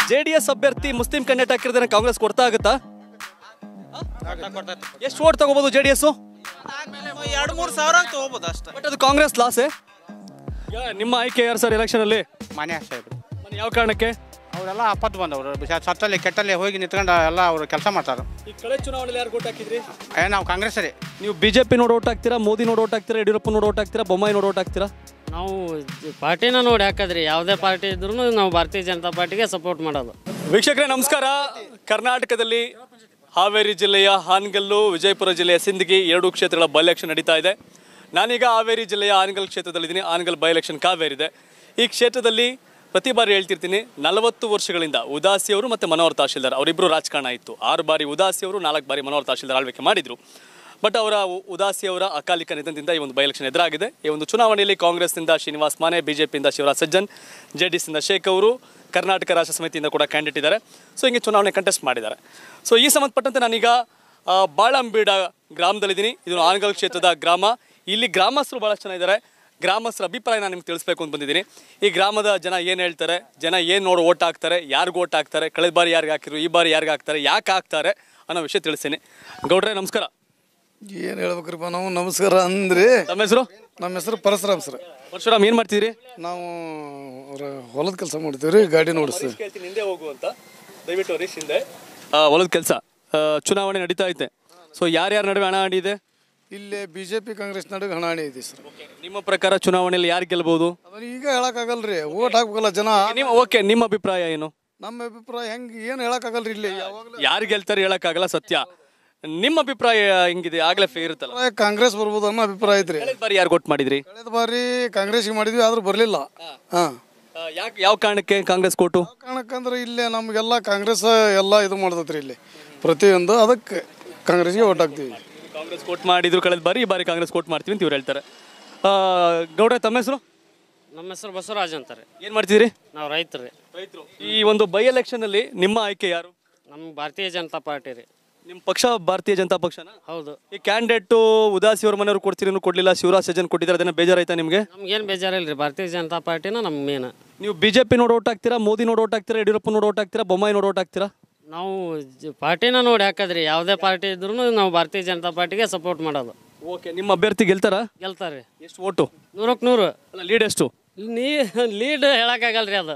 J D S ಅಭ್ಯರ್ಥಿ ಮುಸ್ಲಿಂ candidate ಹಾಕಿದ್ರೆ ಕಾಂಗ್ರೆಸ್ ಕೊಡ್ತಾ ಆಗುತ್ತಾ ಎಷ್ಟು ಓಟ್ ತಗೋಬಹುದು ಜೆ ಡಿ ಎಸ್ ಎರಡು ಮೂರು ಸಾವಿರ ತಗೋಬೋದು ಅಷ್ಟೇ ಬಟ್ ಅದು ಕಾಂಗ್ರೆಸ್ ಲಾಸೆ ನಿಮ್ಮ ಆಯ್ಕೆ ಯಾರು ಸರ್ ಎಲೆಕ್ಷನ್ ಅಲ್ಲಿ ಮನೆ ಸಾಹೇಬ್ರು ಮನೆ ಯಾವ ಕಾರಣಕ್ಕೆ ಅವರೆಲ್ಲ ಅಪ್ಪತ್ತು ಬಂದವರು ಸತ್ತಲ್ಲಿ ಕೆಟ್ಟಲ್ಲಿ ಹೋಗಿ ನಿಂತ್ಕೊಂಡು ಎಲ್ಲ ಅವರು ಕೆಲಸ ಮಾಡ್ತಾರೆ ಈ ಕಳೆ ಚುನಾವಣೆಯಲ್ಲಿ ಯಾರು ಓಟ್ ಹಾಕಿದ್ರಿ ಏ ನಾವು ಕಾಂಗ್ರೆಸ್ ರೀ ನೀವು ಬಿಜೆಪಿ ನೋಡಿ ಓಟ್ ಹಾಕ್ತೀರಾ ಮೋದಿ ನೋಡಿ ಓಟ್ ಹಾಕ್ತೀರಾ ಯಡಿಯೂರಪ್ಪ ನೋಡಿ ಓಟ್ ಹಾಕ್ತೀರಾ ಬೊಮ್ಮಾಯಿ ನೋಡಿ ಓಟ್ ಹಾಕ್ತೀರಾ ನಾವು ಜ- ಪಾರ್ಟಿನ ನೋಡಿ ಹಾಕದ್ರಿ ಯಾವುದೇ ಪಾರ್ಟಿ ಇದ್ರೂ ನಾವು ಭಾರತೀಯ ಜನತಾ ಪಾರ್ಟಿಗೆ ಸಪೋರ್ಟ್ ಮಾಡೋದು ವೀಕ್ಷಕರೇ ನಮಸ್ಕಾರ ಕರ್ನಾಟಕದಲ್ಲಿ ಹಾವೇರಿ ಜಿಲ್ಲೆಯ ಹಾನಗಲ್ಲು ವಿಜಯಪುರ ಜಿಲ್ಲೆಯ ಸಿಂದಗಿ ಎರಡು ಕ್ಷೇತ್ರಗಳ ಬೈ ಎಲೆಕ್ಷನ್ ನಡೀತಾ ಇದೆ ನಾನೀಗ ಹಾವೇರಿ ಜಿಲ್ಲೆಯ ಹಾನಗಲ್ ಕ್ಷೇತ್ರದಲ್ಲಿದ್ದೀನಿ ಹಾನಗಲ್ ಬೈ ಎಲೆಕ್ಷನ್ ಕಾವೇರಿ ಇದೆ ಈ ಕ್ಷೇತ್ರದಲ್ಲಿ ಪ್ರತಿ ಬಾರಿ ಹೇಳ್ತಿರ್ತೀನಿ ನಲವತ್ತು ವರ್ಷಗಳಿಂದ ಉದಾಸಿ ಅವರು ಮತ್ತು ಮನೋಹರ್ ತಹಶೀಲ್ದಾರ್ ಅವರಿಬ್ಬರು ರಾಜಕಾರಣ ಇತ್ತು ಆರು ಬಾರಿ ಉದಾಸಿ ಅವರು ನಾಲ್ಕು ಬಾರಿ ಮನೋಹರ್ ತಹಶೀಲ್ದಾರ್ ಆಳ್ವಿಕೆ ಮಾಡಿದರು ಬಟ್ ಅವರ ಉ- ಉದಾಸಿ ಅವರ ಅಕಾಲಿಕ ನಿಧನದಿಂದ ಈ ಒಂದು ಬೈ ಎಲೆಕ್ಷನ್ ಎದುರಾಗಿದೆ ಈ ಒಂದು ಚುನಾವಣೆಯಲ್ಲಿ ಕಾಂಗ್ರೆಸ್ನಿಂದ ಶ್ರೀನಿವಾಸ್ ಮಾನೆ ಬಿಜೆಪಿಯಿಂದ ಶಿವರಾಜ್ ಸಜ್ಜನ್ ಜೆ ಡಿ ಎಸ್ನಿಂದ ಶೇಖ್ ಅವರು ಕರ್ನಾಟಕ ರಾಷ್ಟ್ರ ಸಮಿತಿಯಿಂದ ಕೂಡ ಕ್ಯಾಂಡಿಡೇಟ್ ಇದ್ದಾರೆ ಸೊ ಹಿಂಗೆ ಚುನಾವಣೆ ಕಂಟೆಸ್ಟ್ ಮಾಡಿದ್ದಾರೆ ಸೊ ಈ ಸಂಬಂಧಪಟ್ಟಂತೆ ನಾನೀಗ ಆ, ಬಾಳಂಬೀಡ ಗ್ರಾಮದಲ್ಲಿದ್ದೀನಿ ಇದು ಆನಗಲ್ ಕ್ಷೇತ್ರದ ಗ್ರಾಮ ಇಲ್ಲಿ ಗ್ರಾಮಸ್ಥರು ಭಾಳ ಚೆನ್ನಾಗಿದ್ದಾರೆ ಗ್ರಾಮಸ್ಥರ ಅಭಿಪ್ರಾಯ ನಾನು ನಿಮ್ಗೆ ತಿಳಿಸ್ಬೇಕು ಅಂತ ಬಂದಿದ್ದೀನಿ ಈ ಗ್ರಾಮದ ಜನ ಏನು ಹೇಳ್ತಾರೆ ಜನ ಏನು ನೋಡಿ ಓಟ್ ಹಾಕ್ತಾರೆ ಯಾರಿಗೂ ಓಟ್ ಹಾಕ್ತಾರೆ ಕಳೆದ ಬಾರಿ ಯಾರಿಗೆ ಹಾಕಿದ್ರು ಈ ಬಾರಿ ಯಾರಿಗೆ ಹಾಕ್ತಾರೆ ಯಾಕೆ ಹಾಕ್ತಾರೆ ಅನ್ನೋ ವಿಷಯ ತಿಳಿಸ್ತೀನಿ ಗೌಡ್ರೆ ನಮಸ್ಕಾರ ಏನು ಹೇಳ್ಬೇಕ್ರಿಪ್ಪ ನಾವು ನಮಸ್ಕಾರ ಅಂದ್ರಿ ತಮ್ಮ ಹೆಸರು ನಮ್ಮ ಹೆಸರು ಪರಶುರಾಮ್ ಸರ್ ಪರಶುರಾಮ್ ಏನು ಮಾಡ್ತಿದ್ದೀರಿ ನಾವು ಅವ್ರ ಹೊಲದ ಕೆಲಸ ಮಾಡ್ತೀವಿ ರೀ ಗಾಡಿ ನೋಡಿಸ್ತೀವಿ ಕೇಳ್ತೀನಿ ಹಿಂದೆ ಹೋಗು ಅಂತ ದಯವಿಟ್ಟು ಹರೀಶ್ ಹಿಂದೆ ಹೊಲದ ಕೆಲಸ ಚುನಾವಣೆ ನಡೀತಾ ಐತೆ ಸೊ ಯಾರ್ಯಾರ ನಡುವೆ ಹಣ ಆಡಿದೆ ಇಲ್ಲೇ ಬಿ ಜೆ ಪಿ ಕಾಂಗ್ರೆಸ್ ನಡುವೆ ಹಣಾಣಿ ಐತಿ ಸರ್ ನಿಮ್ಮ ಪ್ರಕಾರ ಚುನಾವಣೆಯಲ್ಲಿ ಯಾರು ಗೆಲ್ಬಹುದು ಅದನ್ನ ಈಗ ಹೇಳಕ್ಕಾಗಲ್ರಿ ಓಟ್ ಹಾಕ್ಬೇಕಲ್ಲ ಜನ ನಿಮ್ಮ ಓಕೆ ನಿಮ್ಮ ಅಭಿಪ್ರಾಯ ಏನು ನಮ್ಮ ಅಭಿಪ್ರಾಯ ಹೆಂಗೆ ಏನು ಹೇಳಕ್ಕಾಗಲ್ರಿ ಇಲ್ಲಿ ಯಾವಾಗಲೂ ಯಾರು ಗೆಲ್ತಾರೆ ಹೇಳಕ್ಕಾಗಲ್ಲ ಸತ್ಯ ನಿಮ್ಮ ಅಭಿಪ್ರಾಯ ಹೆಂಗಿದೆ ಆಗ್ಲೇ ಫೇ ಇರುತ್ತಲ್ಲ ಕಾಂಗ್ರೆಸ್ ಬರ್ಬೋದು ಅನ್ನೋ ಅಭಿಪ್ರಾಯ ಐತ್ರಿ ಕಳೆದ ಬಾರಿ ಯಾರು ಕೊಟ್ಟು ಮಾಡಿದ್ರಿ ಕಳೆದ ಬಾರಿ ಕಾಂಗ್ರೆಸ್ಗೆ ಮಾಡಿದ್ವಿ ಆದ್ರೂ ಬರಲಿಲ್ಲ ಹಾಂ ಯಾಕೆ ಯಾವ ಕಾರಣಕ್ಕೆ ಕಾಂಗ್ರೆಸ್ ಕೊಟ್ಟು ಕಾರಣಕ್ಕಂದ್ರೆ ಇಲ್ಲೇ ನಮಗೆಲ್ಲ ಕಾಂಗ್ರೆಸ್ ಎಲ್ಲ ಇದು ಮಾಡ್ತೈತ್ರಿ ಇಲ್ಲಿ ಪ್ರತಿಯೊಂದು ಅದಕ್ಕೆ ಕಾಂಗ್ರೆಸ್ಗೆ ಓಟ್ ಹಾಕ್ತೀವಿ ಕಾಂಗ್ರೆಸ್ ಕೊಟ್ಟು ಮಾಡಿದ್ರು ಕಳೆದ ಬಾರಿ ಈ ಬಾರಿ ಕಾಂಗ್ರೆಸ್ ಕೊಟ್ಟು ಮಾಡ್ತೀವಿ ಅಂತ ಇವ್ರು ಹೇಳ್ತಾರೆ ಆ, ಗೌಡ್ರೆ ತಮ್ಮ ಹೆಸರು ನಮ್ಮ ಹೆಸರು ಬಸವರಾಜ್ ಅಂತಾರೆ ಏನು ಮಾಡ್ತಿದ್ದೀರಿ ನಾವು ರೈತರು ರೈತರು ಈ ಒಂದು ಬೈ ಎಲೆಕ್ಷನ್ ಅಲ್ಲಿ ನಿಮ್ಮ ಆಯ್ಕೆ ಯಾರು ನಮ್ಗೆ ಭಾರತೀಯ ಜನತಾ ಪಾರ್ಟಿ ರೀ ನಿಮ್ಮ ಪಕ್ಷ ಭಾರತೀಯ ಜನತಾ ಪಕ್ಷನ ಹೌದು ಈ ಕ್ಯಾಂಡಿಡೇಟ್ ಉದಾಸಿ ಅವ್ರ ಮನೆಯವ್ರು ಕೊಡ್ತೀರಿ ಇನ್ನೂ ಕೊಡ್ಲಿಲ್ಲ ಶಿವರಾಜ್ ಸಜ್ಜನ್ ಕೊಟ್ಟಿದ್ದಾರೆ ಅದನ್ನ ಬೇಜಾರಾಯ್ತಾ ನಿಮಗೆ ನಮ್ಗೇನು ಬೇಜಾರಿಲ್ಲ ರೀ ಭಾರತೀಯ ಜನತಾ ಪಾರ್ಟಿನ ನಮ್ಮ ಮೇನ್ ನೀವು ಬಿಜೆಪಿ ನೋಡಿ ಓಟ್ ಹಾಕ್ತೀರಾ ಮೋದಿ ನೋಡಿ ಓಟ್ ಹಾಕ್ತೀರಾ ಯಡಿಯೂರಪ್ಪ ನೋಡಿ ಓಟ್ ಹಾಕ್ತೀರಾ ಬೊಮ್ಮಾಯಿ ನೋಡಿ ಓಟ್ ಹಾಕ್ತೀರಾ ನಾವು ಜ- ಪಾರ್ಟಿನ ನೋಡಿ ಹಾಕದ್ರಿ ಯಾವುದೇ ಪಾರ್ಟಿ ಇದ್ರೂ ನಾವು ಭಾರತೀಯ ಜನತಾ ಪಾರ್ಟಿಗೆ ಸಪೋರ್ಟ್ ಮಾಡೋದು ಓಕೆ ನಿಮ್ಮ ಅಭ್ಯರ್ಥಿ ಗೆಲ್ತಾರಾ ಗೆಲ್ತಾರೆ ಎಷ್ಟು ಓಟು ನೂರಕ್ಕೆ ನೂರು ಅಲ್ಲ ಲೀಡ್ ಎಷ್ಟು ನೀ ಲೀಡ್ ಹೇಳಕ್ಕಾಗಲ್ರಿ ಅದು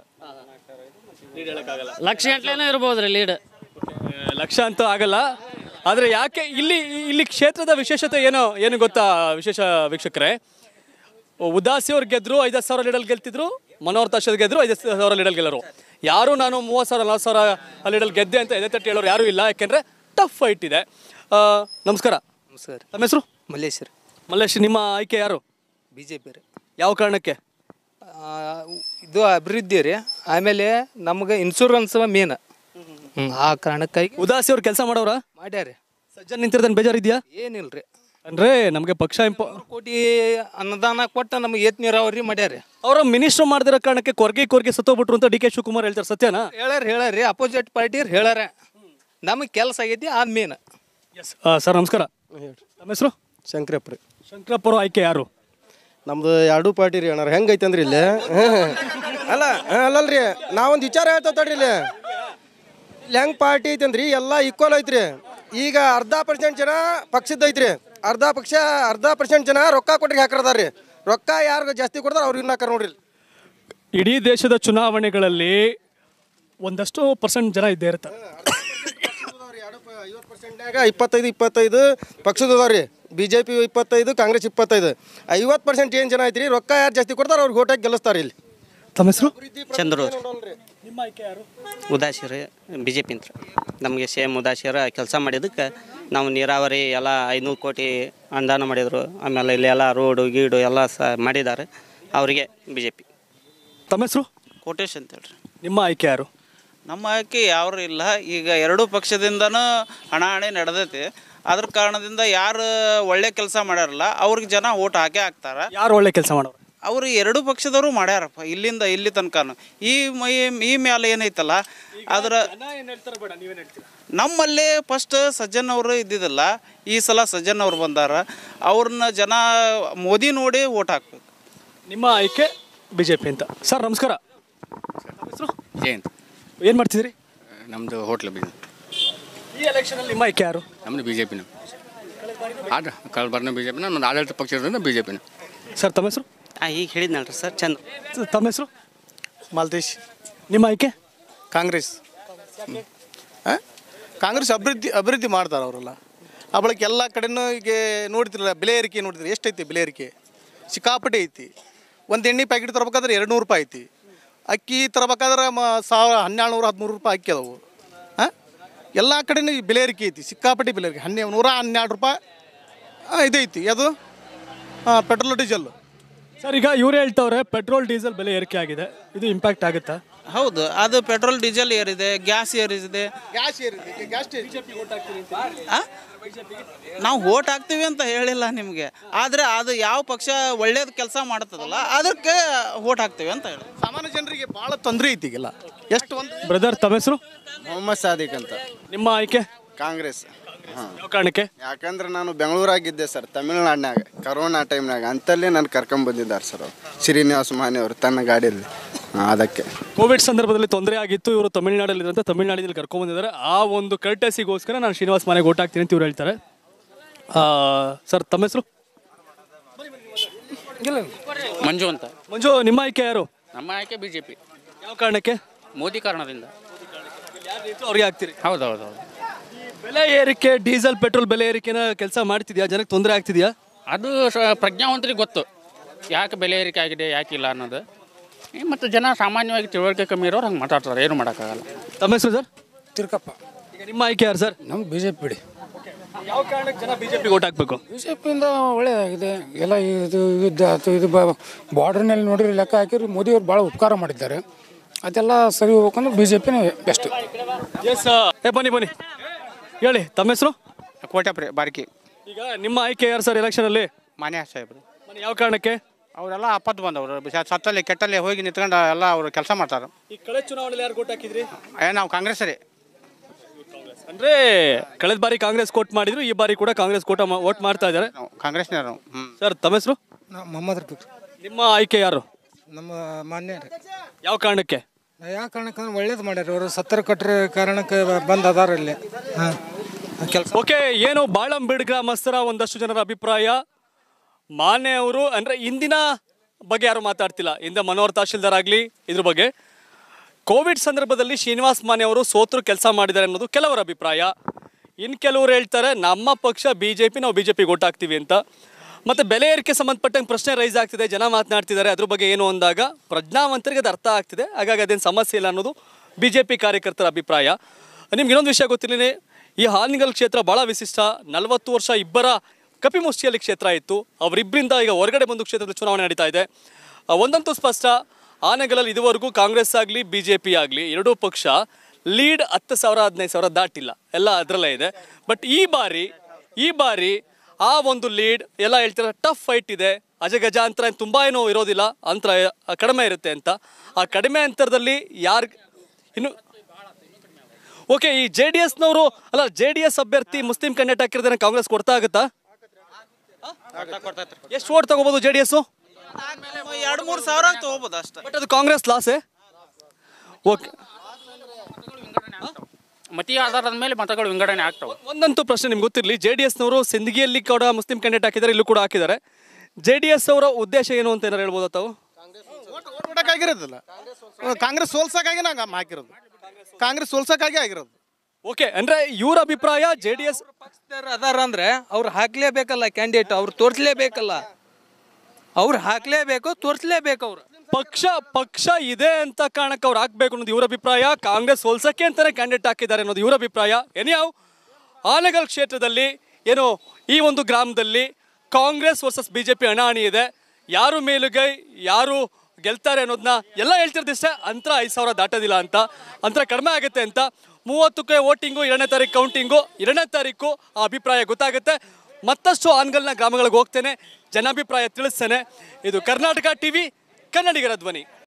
ಲಕ್ಷ ಗಂಟ್ಲೆನೂ ಇರ್ಬೋದು ರೀ ಲೀಡ್ ಲಕ್ಷ ಅಂತ ಆಗಲ್ಲ ಆದರೆ ಯಾಕೆ ಇಲ್ಲಿ ಇಲ್ಲಿ ಕ್ಷೇತ್ರದ ವಿಶೇಷತೆ ಏನೋ ಏನು ಗೊತ್ತಾ ವಿಶೇಷ ವೀಕ್ಷಕರೇ ಉದಾಸಿ ಅವ್ರು ಗೆದ್ರು ಐದು ಸಾವಿರ ಲೀಡಲ್ ಗೆಲ್ತಿದ್ರು ಮನೋಹರ್ ತಾಶಲ್ ಗೆದ್ರು ಐದು ಸಾವಿರ ಲೀಡಲ್ ಗೆಲ್ಲರು ಯಾರು ನಾನು ಮೂವತ್ತು ಸಾವಿರ ನಲ್ವತ್ತು ಸಾವಿರ ಲೀಡಲ್ ಗೆದ್ದೆ ಅಂತ ಎದೆ ತಟ್ಟಿ ಹೇಳೋರು ಯಾರೂ ಇಲ್ಲ ಯಾಕೆಂದರೆ ಟಫ್ ಫೈಟ್ ಇದೆ ಆ, ನಮಸ್ಕಾರ ನಮಸ್ಕಾರ ತಮ್ಮ ಹೆಸರು ಮಲ್ಲೇಶ್ವರ ಮಲ್ಲೇಶ್ ನಿಮ್ಮ ಆಯ್ಕೆ ಯಾರು ಬಿ ಜೆ ಪಿ ರೀ ಯಾವ ಕಾರಣಕ್ಕೆ ಆ, ಇದು ಅಭಿವೃದ್ಧಿ ರೀ ಆಮೇಲೆ ನಮ್ಗೆ ಇನ್ಶೂರೆನ್ಸ್ ಮೇನ್ ಆ ಕಾರಣಕ್ಕಾಗಿ ಉದಾಸಿ ಅವ್ರು ಕೆಲಸ ಮಾಡೋರ ಮಾಡ್ಯಾರಿ ಸಜ್ಜನ್ ನಿಂತಿರೋದನ್ನ ಬೇಜಾರಿದ್ಯಾ ಏನಿಲ್ಲ ರೀ ಅಂದರೆ ನಮಗೆ ಪಕ್ಷ ಇಂಪ ಕೋಟಿ ಅನುದಾನ ಕೊಟ್ಟು ನಮ್ಗೆ ಏತ್ ನೀರಾವರಿ ಮಾಡ್ಯಾರಿ ಅವರ ಮಿನಿಸ್ಟರ್ ಮಾಡದಿರೋ ಕಾರಣಕ್ಕೆ ಕೊರ್ಗೆ ಕೊರ್ಗೆ ಸತ್ತೋಗ್ಬಿಟ್ರು ಅಂತ ಡಿ ಕೆ ಶಿವಕುಮಾರ್ ಹೇಳ್ತಾರೆ ಸತ್ಯನಾ ಹೇಳ್ಯಾರ ಹೇಳ್ಯಾರಿ ಅಪೋಸಿಟ್ ಪಾರ್ಟಿ ಹೇಳ್ಯಾರ ನಮಗೆ ಕೆಲಸ ಆಗೈತಿ ಅದು ಮೇನ್ ಎಸ್ ಸರ್ ನಮಸ್ಕಾರ ನಮ್ಮ ಹೆಸರು ಶಂಕರಪ್ಪ ರೀ ಶಂಕರಪ್ಪ ಅವ್ರ ಆಯ್ಕೆ ಯಾರು ನಮ್ದು ಎರಡೂ ಪಾರ್ಟಿ ರೀ ಅಣ್ಣ ಹೆಂಗೈತೆ ಅಂದ್ರೆ ಇಲ್ಲಿ ಅಲ್ಲ ಅಲ್ಲಲ್ರಿ ನಾವೊಂದು ವಿಚಾರ ಹೇಳ್ತೇವೆ ತಡ್ರಿ ಇಲ್ಲಿ ಇಲ್ಲಿ ಹೆಂಗೆ ಪಾರ್ಟಿ ಐತೆ ಅಂದ್ರಿ ಎಲ್ಲ ಈಕ್ವಲ್ ಐತ್ರಿ ಈಗ ಅರ್ಧ ಪರ್ಸೆಂಟ್ ಜನ ಪಕ್ಷದ ಐತ್ರಿ ಅರ್ಧ ಪಕ್ಷ ಅರ್ಧ ಪರ್ಸೆಂಟ್ ಜನ ರೊಕ್ಕ ಕೊಟ್ರಿಗೆ ಹಾಕಿರ್ತಾರ ರೀ ರೊಕ್ಕ ಯಾರು ಜಾಸ್ತಿ ಕೊಡ್ತಾರ ಅವ್ರಿಗೆ ಹಾಕಾರ ನೋಡ್ರಿ ಇಲ್ಲಿ. ಇಡೀ ದೇಶದ ಚುನಾವಣೆಗಳಲ್ಲಿ ಒಂದಷ್ಟು ಪರ್ಸೆಂಟ್ ಜನ ಇದ್ದೇ ಇರ್ತಾರೆ ಪರ್ಸೆಂಟ್ನಾಗ ಇಪ್ಪತ್ತೈದು ಇಪ್ಪತ್ತೈದು ಪಕ್ಷದ ಅದಾವ್ರಿ ಬಿ ಜೆ ಪಿ ಇಪ್ಪತ್ತೈದು ಕಾಂಗ್ರೆಸ್ ಇಪ್ಪತ್ತೈದು ಐವತ್ತು ಪರ್ಸೆಂಟ್ ಏನು ಜನ ಐತ್ರಿ ರೊಕ್ಕ ಯಾರು ಜಾಸ್ತಿ ಕೊಡ್ತಾರ ಅವ್ರಿಗೆ ಓಟಾಗಿ ಗೆಲ್ಲಿಸ್ತಾರೆ ಇಲ್ಲಿ ತಮ್ಮ ಹೆಸರು ಚಂದ್ರು ನಿಮ್ಮ ಆಯ್ಕೆ ಯಾರು ಉದಾಸಿರ ಬಿ ಜೆ ಪಿ ಅಂತ ನಮಗೆ ಸೇಮ್ ಉದಾಸಿರ ಕೆಲಸ ಮಾಡಿದ್ದಕ್ಕೆ ನಾವು ನೀರಾವರಿ ಎಲ್ಲ ಐನೂರು ಕೋಟಿ ಅನುದಾನ ಮಾಡಿದರು ಆಮೇಲೆ ಇಲ್ಲಿ ಎಲ್ಲ ರೋಡು ಗೀಡು ಎಲ್ಲ ಸಹ ಮಾಡಿದ್ದಾರೆ ಅವರಿಗೆ ಬಿ ಜೆ ಪಿ ತಮ್ಮ ಹೆಸರು ಕೋಟೇಶ್ ಅಂತ ಹೇಳ್ರಿ ನಿಮ್ಮ ಆಯ್ಕೆ ಯಾರು ನಮ್ಮ ಆಯ್ಕೆ ಯಾರು ಇಲ್ಲ ಈಗ ಎರಡೂ ಪಕ್ಷದಿಂದನೂ ಹಣಾಹಣಿ ನಡೆದೈತಿ ಅದ್ರ ಕಾರಣದಿಂದ ಯಾರು ಒಳ್ಳೆ ಕೆಲಸ ಮಾಡ್ಯಾರಲ್ಲ ಅವ್ರಿಗೆ ಜನ ಓಟ್ ಹಾಕೇ ಹಾಕ್ತಾರ ಯಾರು ಒಳ್ಳೆ ಕೆಲಸ ಮಾಡೋರು ಅವರು ಎರಡೂ ಪಕ್ಷದವರು ಮಾಡ್ಯಾರಪ್ಪ ಇಲ್ಲಿಂದ ಇಲ್ಲಿ ತನಕನು ಈ ಮೈ ಈ ಮ್ಯಾಲೆ ಏನೈತಲ್ಲ ಅದರ ನಮ್ಮಲ್ಲಿ ಫಸ್ಟ್ ಸಜ್ಜನ್ ಅವರು ಇದ್ದಿದ್ದಲ್ಲ ಈ ಸಲ ಸಜ್ಜನ್ ಅವ್ರು ಬಂದಾರ ಅವ್ರನ್ನ ಜನ ಮೋದಿ ನೋಡಿ ಓಟ್ ಹಾಕ್ಬೇಕು ನಿಮ್ಮ ಆಯ್ಕೆ ಬಿ ಜೆ ಪಿ ಅಂತ ಸರ್ ನಮಸ್ಕಾರ ಜಯಂತ್ ಏನು ಮಾಡ್ತಿದ್ದೀರಿ ನಮ್ಮದು ಹೋಟ್ಲ್ ಬಿ ಈ ಎಲೆಕ್ಷನಲ್ಲಿ ನಿಮ್ಮ ಆಯ್ಕೆ ಯಾರು ನಮ್ಮದು ಬಿ ಜೆ ಪಿನ ಆದ ಕಳೆದ ಬರ್ನ ಬಿ ಜೆ ಪಿನ ನಮ್ಮದು ಆಡಳಿತ ಪಕ್ಷ ಇರೋದ್ರಿಂದ ಬಿ ಜೆ ಪಿನ ಸರ್ ತಮ್ಮ ಹೆಸರು ಹಾಂ ಈಗ ಹೇಳಿದ್ನಲ್ರಿ ಸರ್ ಚಂದ ಸ- ತಮ್ಮ ಹೆಸರು ಮಾಲ್ತೇಶ್ ನಿಮ್ಮ ಆಯ್ಕೆ ಕಾಂಗ್ರೆಸ್ ಆ? ಕಾಂಗ್ರೆಸ್ ಅಭಿವೃದ್ಧಿ ಅಭಿವೃದ್ಧಿ ಮಾಡ್ತಾರೆ ಅವರೆಲ್ಲ ಆ ಬಳಿಕ ಎಲ್ಲ ಕಡೆನೂ ಈಗ ನೋಡ್ತಿರಲ್ಲ ಬೆಲೆ ಏರಿಕೆ ನೋಡ್ತೀರಿ ಎಷ್ಟೈತಿ ಬೆಲೆ ಏರಿಕೆ ಸಿಕ್ಕಾಪಟ್ಟೆ ಐತಿ ಒಂದು ಎಣ್ಣೆ ಪ್ಯಾಕೆಟ್ ತರ್ಬೇಕಾದ್ರೆ ಎರಡು ನೂರು ರೂಪಾಯಿ ಐತಿ ಅಕ್ಕಿ ತರ್ಬೇಕಾದ್ರೆ ಮ ಸಾವಿರ ಹನ್ನೆರಡು ನೂರು ಹದಿಮೂರು ರೂಪಾಯಿ ಅಕ್ಕಿ ಅದಾವು ಹಾಂ ಎಲ್ಲ ಕಡೆನೂ ಈ ಬೆಲೆ ಏರಿಕೆ ಐತಿ ಸಿಕ್ಕಾಪಟ್ಟೆ ಬೆಲೆ ಏರಿಕೆ ಹನ್ನೆ ನೂರ ಹನ್ನೆರಡು ರೂಪಾಯಿ ಆ, ಇದೈತಿ ಅದು ಪೆಟ್ರೋಲ್ ಡೀಸೆಲ್ ಸರ್ ಈಗ ಇವ್ರು ಹೇಳ್ತವ್ರೆ ಪೆಟ್ರೋಲ್ ಡೀಸೆಲ್ ಬೆಲೆ ಏರಿಕೆ ಆಗಿದೆ ಇದು ಇಂಪ್ಯಾಕ್ಟ್ ಆಗುತ್ತಾ ಹೌದು ಅದು ಪೆಟ್ರೋಲ್ ಡೀಸೆಲ್ ಏರಿದೆ ಗ್ಯಾಸ್ ಏರಿದೆ ಗ್ಯಾಸ್ ಏರಿದೆ ಗ್ಯಾಸ್ ಆ? ನಾವು ಓಟ್ ಹಾಕ್ತೀವಿ ಅಂತ ಹೇಳಿಲ್ಲ ನಿಮಗೆ ಆದರೆ ಅದು ಯಾವ ಪಕ್ಷ ಒಳ್ಳೇದು ಕೆಲಸ ಮಾಡ್ತದಲ್ಲ ಅದಕ್ಕೆ ಓಟ್ ಹಾಕ್ತೀವಿ ಅಂತ ಹೇಳಿ ಸಾಮಾನ್ಯ ಜನರಿಗೆ ಭಾಳ ತೊಂದರೆ ಐತಿ ಈಗೆಲ್ಲ ಎಷ್ಟು ಒಂದು ಬ್ರದರ್ ತಮ್ಮ ಹೆಸರು ಮೊಹಮ್ಮದ್ ಸಾದಿಕ್ ಅಂತ ನಿಮ್ಮ ಆಯ್ಕೆ ಕಾಂಗ್ರೆಸ್ ಹಾಂ ಯಾವ ಕಾರಣಕ್ಕೆ ಯಾಕಂದ್ರೆ ನಾನು ಬೆಂಗಳೂರಾಗಿದ್ದೆ ಸರ್ ತಮಿಳ್ನಾಡಿನಾಗ ಕರೋನಾ ಟೈಮ್ನಾಗ ಅಂತಲ್ಲೇ ನಾನು ಕರ್ಕೊಂಬಂದಿದ್ದಾರೆ ಸರ್ ಅವ್ರು ಶ್ರೀನಿವಾಸ ಮಾನೆ ಅವರು ತನ್ನ ಗಾಡಿಯಲ್ಲಿ ಹಾಂ, ಅದಕ್ಕೆ ಕೋವಿಡ್ ಸಂದರ್ಭದಲ್ಲಿ ತೊಂದರೆ ಆಗಿತ್ತು ಇವರು ತಮಿಳುನಾಡಲ್ಲಿ ಇದ್ರಂತೆ ತಮಿಳುನಾಡಿನಲ್ಲಿ ಕರ್ಕೊಂಡ್ ಬಂದಿದ್ದಾರೆ ಆ ಒಂದು ಕರ್ಟಸಿಗೋಸ್ಕರ ನಾನು ಶ್ರೀನಿವಾಸ್ ಮನೆಗೆ ಓಟ್ ಹಾಕ್ತೀನಿ ಅಂತ ಇವ್ರು ಹೇಳ್ತಾರೆ ಆ, ಸರ್ ತಮ್ಮ ಹೆಸರು ಮಂಜು ಅಂತ ಮಂಜು ನಿಮ್ಮ ಆಯ್ಕೆ ಯಾರು ನಮ್ಮ ಆಯ್ಕೆ ಬಿ ಜೆ ಪಿ ಯಾವ ಕಾರಣಕ್ಕೆ ಮೋದಿ ಕಾರಣದಿಂದ ಅವ್ರಿಗೆ ಹಾಕ್ತೀರಿ ಹೌದು ಹೌದು ಹೌದು ಬೆಲೆ ಏರಿಕೆ ಡೀಸೆಲ್ ಪೆಟ್ರೋಲ್ ಬೆಲೆ ಏರಿಕೆನ ಕೆಲಸ ಮಾಡ್ತಿದ್ಯಾ ಜನಕ್ಕೆ ತೊಂದರೆ ಆಗ್ತಿದ್ಯಾ ಅದು ಸ- ಪ್ರಜ್ಞಾವಂತರಿಗೆ ಗೊತ್ತು ಯಾಕೆ ಬೆಲೆ ಏರಿಕೆ ಆಗಿದೆ ಯಾಕಿಲ್ಲ ಅನ್ನೋದು ಈ ಮತ್ತು ಜನ ಸಾಮಾನ್ಯವಾಗಿ ತಿಳುವಳಿಕೆ ಕಮ್ಮಿ ಇರೋರು ಹಂಗೆ ಮಾತಾಡ್ತಾರೆ ಏನು ಮಾಡೋಕ್ಕಾಗಲ್ಲ ತಮ್ಮ ಹೆಸರು ಸರ್ ತಿರ್ಕಪ್ಪ ಈಗ ನಿಮ್ಮ ಆಯ್ಕೆ ಯಾರು ಸರ್ ನಮ್ಗೆ ಬಿ ಜೆ ಪಿ ಬಿಡಿ ಯಾವ ಕಾರಣಕ್ಕೆ ಜನ ಬಿಜೆಪಿ ಓಟ್ ಹಾಕ್ಬೇಕು ಬಿ ಜೆ ಪಿಯಿಂದ ಒಳ್ಳೆಯದಾಗಿದೆ ಎಲ್ಲ ಇದು ಯುದ್ಧ ಅಥವಾ ಇದು ಬಾರ್ಡ್ರ್ನಲ್ಲಿ ನೋಡಿದ್ರೆ ಲೆಕ್ಕ ಹಾಕಿದ್ರೆ ಮೋದಿಯವರು ಭಾಳ ಉಪಕಾರ ಮಾಡಿದ್ದಾರೆ ಅದೆಲ್ಲ ಸರಿ ಹೋಗ್ಬೇಕಂದ್ರೆ ಬಿ ಜೆ ಪಿನೇ ಬೆಸ್ಟ್ ಎಸ್ ಏ ಬನ್ನಿ ಬನ್ನಿ ಹೇಳಿ ತಮ್ಮ ಹೆಸರು ಕೋಟೆಪ್ರಿ ಬಾರ್ಕಿ ಈಗ ನಿಮ್ಮ ಆಯ್ಕೆ ಯಾರು ಸರ್ ಎಲೆಕ್ಷನಲ್ಲಿ ಮಾನ್ಯ ಸಾಹೇಬ್ರು ಮನೆ ಯಾವ ಕಾರಣಕ್ಕೆ ಅವರೆಲ್ಲ ಅಪ್ಪತ್ತು ಬಂದವರು ಸತ್ತಲ್ಲಿ ಕೆಟ್ಟಲ್ಲಿ ಹೋಗಿ ನಿಂತ್ಕೊಂಡು ಎಲ್ಲ ಅವರು ಕೆಲಸ ಮಾಡ್ತಾರೆ ಈ ಕಳೆದ ಚುನಾವಣೆಯಲ್ಲಿ ಯಾರು ಓಟ್ ಹಾಕಿದ್ರಿ ಏ ನಾವು ಕಾಂಗ್ರೆಸ್ ರೀ ಅಂದ್ರೆ ಕಳೆದ ಬಾರಿ ಕಾಂಗ್ರೆಸ್ ಕೋಟ್ ಮಾಡಿದ್ರು ಈ ಬಾರಿ ಕೂಡ ಕಾಂಗ್ರೆಸ್ ಕೋಟ ವೋಟ್ ಮಾಡ್ತಾ ಇದ್ದಾರೆ ಕಾಂಗ್ರೆಸ್ನವರು ಹ್ಞೂ ಸರ್ ತಮ್ಮ ಹೆಸರು ಮೊಹಮ್ಮದ್ ರಫೀಕ್ ನಿಮ್ಮ ಆಯ್ಕೆ ಯಾರು ನಮ್ಮ ಮಾನ್ಯ ಯಾವ ಕಾರಣಕ್ಕೆ ಯಾವ ಕಾರಣಕ್ಕಂದ್ರೆ ಒಳ್ಳೇದು ಮಾಡ್ಯಾರ ಅವರು ಸತ್ತರ ಕಟ್ಟರೆ ಕಾರಣಕ್ಕೆ ಬಂದು ಅದಾರ ಇಲ್ಲಿ ಹಾಂ ಕೆಲಸ ಓಕೆ ಏನು ಬಾಳಂಬೇಡ್ ಗ್ರಾಮಸ್ಥರ ಒಂದಷ್ಟು ಜನರ ಅಭಿಪ್ರಾಯ ಮಾನ್ಯ ಅವರು ಅಂದ್ರೆ ಇಂದಿನ ಬಗ್ಗೆ ಯಾರು ಮಾತಾಡ್ತಿಲ್ಲ ಹಿಂದೆ ಮನೋಹರ್ ತಹಶೀಲ್ದಾರ್ ಆಗಲಿ ಇದ್ರ ಬಗ್ಗೆ ಕೋವಿಡ್ ಸಂದರ್ಭದಲ್ಲಿ ಶ್ರೀನಿವಾಸ್ ಮಾನೆ ಅವರು ಸೋತರು ಕೆಲಸ ಮಾಡಿದ್ದಾರೆ ಅನ್ನೋದು ಕೆಲವರ ಅಭಿಪ್ರಾಯ ಇನ್ನು ಕೆಲವರು ಹೇಳ್ತಾರೆ ನಮ್ಮ ಪಕ್ಷ ಬಿ ಜೆ ಪಿ ನಾವು ಬಿ ಜೆ ಪಿಗೆ ಓಟ್ ಹಾಕ್ತೀವಿ ಅಂತ ಮತ್ತು ಬೆಲೆ ಏರಿಕೆ ಸಂಬಂಧಪಟ್ಟಂಗೆ ಪ್ರಶ್ನೆ ರೈಸ್ ಆಗ್ತಿದೆ ಜನ ಮಾತನಾಡ್ತಿದ್ದಾರೆ ಅದ್ರ ಬಗ್ಗೆ ಏನು ಅಂದಾಗ ಪ್ರಜ್ಞಾವಂತರಿಗೆ ಅದು ಅರ್ಥ ಆಗ್ತಿದೆ ಹಾಗಾಗಿ ಅದೇನು ಸಮಸ್ಯೆ ಇಲ್ಲ ಅನ್ನೋದು ಬಿ ಜೆ ಪಿ ಕಾರ್ಯಕರ್ತರ ಅಭಿಪ್ರಾಯ ನಿಮ್ಗೆ ಇನ್ನೊಂದು ವಿಷಯ ಗೊತ್ತಿರಲಿ ಈ ಹಾನಿಗಲ್ ಕ್ಷೇತ್ರ ಭಾಳ ವಿಶಿಷ್ಟ ನಲವತ್ತು ವರ್ಷ ಇಬ್ಬರ ಕಪಿಮುಷ್ಟಿಯಲ್ಲಿ ಕ್ಷೇತ್ರ ಇತ್ತು ಅವರಿಬ್ಬರಿಂದ ಈಗ ಹೊರಗಡೆ ಬಂದು ಕ್ಷೇತ್ರದ ಚುನಾವಣೆ ನಡೀತಾ ಇದೆ ಆ, ಒಂದಂತೂ ಸ್ಪಷ್ಟ ಆನೆಗಳಲ್ಲಿ ಇದುವರೆಗೂ ಕಾಂಗ್ರೆಸ್ ಆಗಲಿ ಬಿ ಜೆ ಪಿ ಆಗಲಿ ಎರಡೂ ಪಕ್ಷ ಲೀಡ್ ಹತ್ತು ಸಾವಿರ ಹದಿನೈದು ಸಾವಿರ ದಾಟಿಲ್ಲ ಎಲ್ಲ ಅದರಲ್ಲೇ ಇದೆ ಬಟ್ ಈ ಬಾರಿ ಈ ಬಾರಿ ಆ ಒಂದು ಲೀಡ್ ಎಲ್ಲ ಹೇಳ್ತಾರೆ ಟಫ್ ಫೈಟ್ ಇದೆ ಅಜಗಜ ಅಂತರ ಏನ್ ತುಂಬಾ ಏನೂ ಇರೋದಿಲ್ಲ ಅಂತರ ಆ, ಕಡಿಮೆ ಇರುತ್ತೆ ಅಂತ ಆ ಕಡಿಮೆ ಅಂತರದಲ್ಲಿ ಯಾರು ಇನ್ನು ಓಕೆ ಈ ಜೆ ಡಿ ಎಸ್ನವರು ಅಲ್ಲ ಜೆ ಡಿ ಎಸ್ ಅಭ್ಯರ್ಥಿ ಮುಸ್ಲಿಂ ಕ್ಯಾಂಡಿಡೇಟ್ ಹಾಕಿರೋದನ್ನ ಕಾಂಗ್ರೆಸ್ ಕೊಡ್ತಾ ಆಗುತ್ತಾ ಎಷ್ಟು ಓಟ್ ತಗೋಬಹುದು ಜೆ ಡಿ ಎಸ್ ಎರಡು ಮೂರು ಸಾವಿರ ತಗೋಬೋದು ಅಷ್ಟೇ ಬಟ್ ಅದು ಕಾಂಗ್ರೆಸ್ ಲಾಸೇ ಓಕೆ ಮತೀಯ ಆಧಾರದ ಮೇಲೆ ಮತಗಳು ವಿಂಗಡಣೆ ಆಗ್ತವೆ ಒಂದಂತೂ ಪ್ರಶ್ನೆ ನಿಮ್ಗೆ ಗೊತ್ತಿರಲಿ ಜೆ ಡಿ ಎಸ್ನವರು ಸಿಂದಗಿಯಲ್ಲಿ ಕೂಡ ಮುಸ್ಲಿಂ ಕ್ಯಾಂಡಿಡೇಟ್ ಹಾಕಿದ್ದಾರೆ ಇಲ್ಲೂ ಕೂಡ ಹಾಕಿದ್ದಾರೆ ಜೆ ಡಿ ಎಸ್ ಅವರ ಉದ್ದೇಶ ಏನು ಅಂತ ಏನಾರು ಹೇಳ್ಬೋದಾ ತಾವು ಓಟ್ ಆಗಿರೋದಿಲ್ಲ ಕಾಂಗ್ರೆಸ್ ಸೋಲ್ಸಕ್ಕಾಗಿ ನಾವು ಹಾಕಿರೋದು ಕಾಂಗ್ರೆಸ್ ಸೋಲ್ಸಕ್ಕಾಗಿ ಆಗಿರೋದು ಓಕೆ ಅಂದ್ರೆ ಇವ್ರ ಅಭಿಪ್ರಾಯ ಜೆ ಡಿ ಎಸ್ ಅದಾರ ಅಂದ್ರೆ ಅವ್ರು ಹಾಕ್ಲೇಬೇಕಲ್ಲ ಕ್ಯಾಂಡಿಡೇಟ್ ಅವ್ರು ತೋರಿಸ್ಲೇಬೇಕಲ್ಲ ಅವ್ರು ಹಾಕ್ಲೇಬೇಕು ತೋರಿಸ್ಲೇಬೇಕು ಅವ್ರು ಪಕ್ಷ ಪಕ್ಷ ಇದೆ ಅಂತ ಕಾರಣಕ್ಕೆ ಅವ್ರು ಹಾಕ್ಬೇಕು ಅನ್ನೋದು ಇವ್ರ ಅಭಿಪ್ರಾಯ ಕಾಂಗ್ರೆಸ್ ಸೋಲ್ಸಕ್ಕೆ ಅಂತಾನೆ ಕ್ಯಾಂಡಿಡೇಟ್ ಹಾಕಿದ್ದಾರೆ ಅನ್ನೋದು ಇವ್ರ ಅಭಿಪ್ರಾಯ ಎನಿಯಾವ್ ಆನೆಗಲ್ ಕ್ಷೇತ್ರದಲ್ಲಿ ಏನು ಈ ಒಂದು ಗ್ರಾಮದಲ್ಲಿ Congress versus B J P ಹಣಾಹಣಿ ಇದೆ ಯಾರು ಮೇಲುಗೈ ಯಾರು ಗೆಲ್ತಾರೆ ಅನ್ನೋದನ್ನ ಎಲ್ಲ ಹೇಳ್ತಿರ್ದಿಷ್ಟೇ ಅಂತರ ಐದು ಸಾವಿರ ದಾಟೋದಿಲ್ಲ ಅಂತ ಅಂತರ ಕಡಿಮೆ ಆಗುತ್ತೆ ಅಂತ ಮೂವತ್ತಕ್ಕೆ ವೋಟಿಂಗು ಎರಡನೇ ತಾರೀಕು ಕೌಂಟಿಂಗು ಎರಡನೇ ತಾರೀಕು ಆ ಅಭಿಪ್ರಾಯ ಗೊತ್ತಾಗುತ್ತೆ ಮತ್ತಷ್ಟು ಆನ್ಗಲ್ನ ಗ್ರಾಮಗಳಿಗೆ ಹೋಗ್ತೇನೆ ಜನಾಭಿಪ್ರಾಯ ತಿಳಿಸ್ತೇನೆ ಇದು ಕರ್ನಾಟಕ ಟಿವಿ ಕನ್ನಡಿಗರ ಧ್ವನಿ